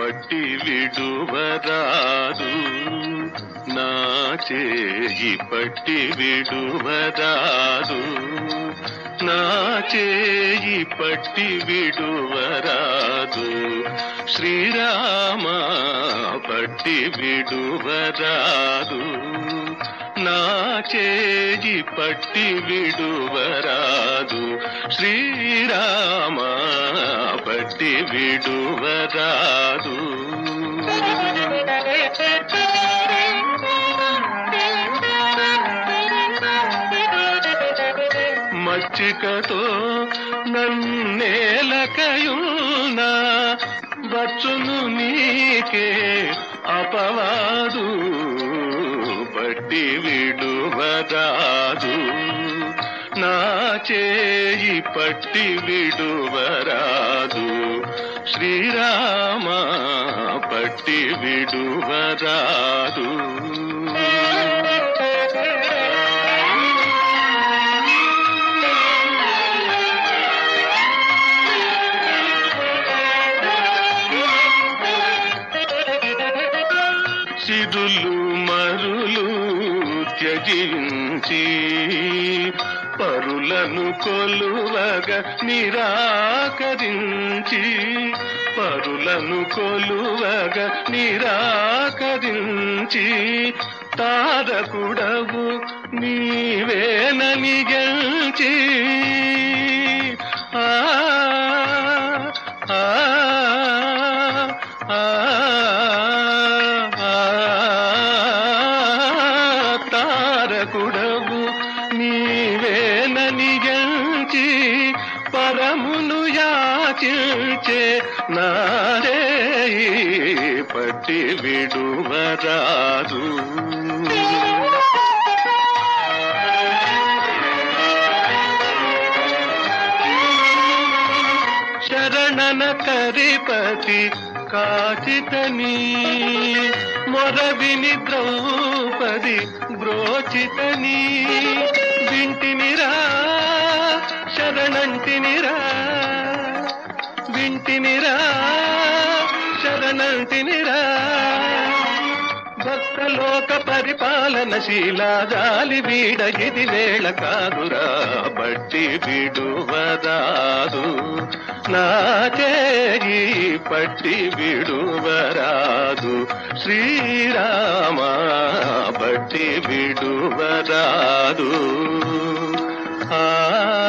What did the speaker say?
పట్టి విడువరాదు నా చేయి పట్టి విడువరాదు నా చేయి పట్టి విడువరాదు శ్రీరామ పట్టి విడువరాదు నా చేయి పట్టి విడువరాదు శ్రీరామ పట్టి విడువరాదు మచ్చికతో నన్నేలకయున్నా వచ్చును నీకే అపవాదు పట్టి విడువరాదు నా చేయి పట్టి విడువరాదు శ్రీరామ పట్టి విడువరాదు సిరులు మరులు త్యజించి పరులను కొలువగ నిరాకరించి పరులను కొలువగ నిరాకరించి తారకుడవు నీవేనని గెలిచి ఆ ఆ ఆ తారకుడవు నీవేనని గెలిచి పరమును యాచించే నారే పట్టి విడువరాదు శరణన కరిపతి కాచితని మొరవిని ద్రౌపది బ్రోచితని వింటినిరా శరణంటినిరా వింటినిరా శరణంటినిరా భక్తలోక పరిపాలన శీలాదాలి వీడ ఇది వేళ కాదురా బట్టి విడువరాదు నా చేయి పట్టి విడువరాదు శ్రీరామ బట్టి విడువరాదు ఆ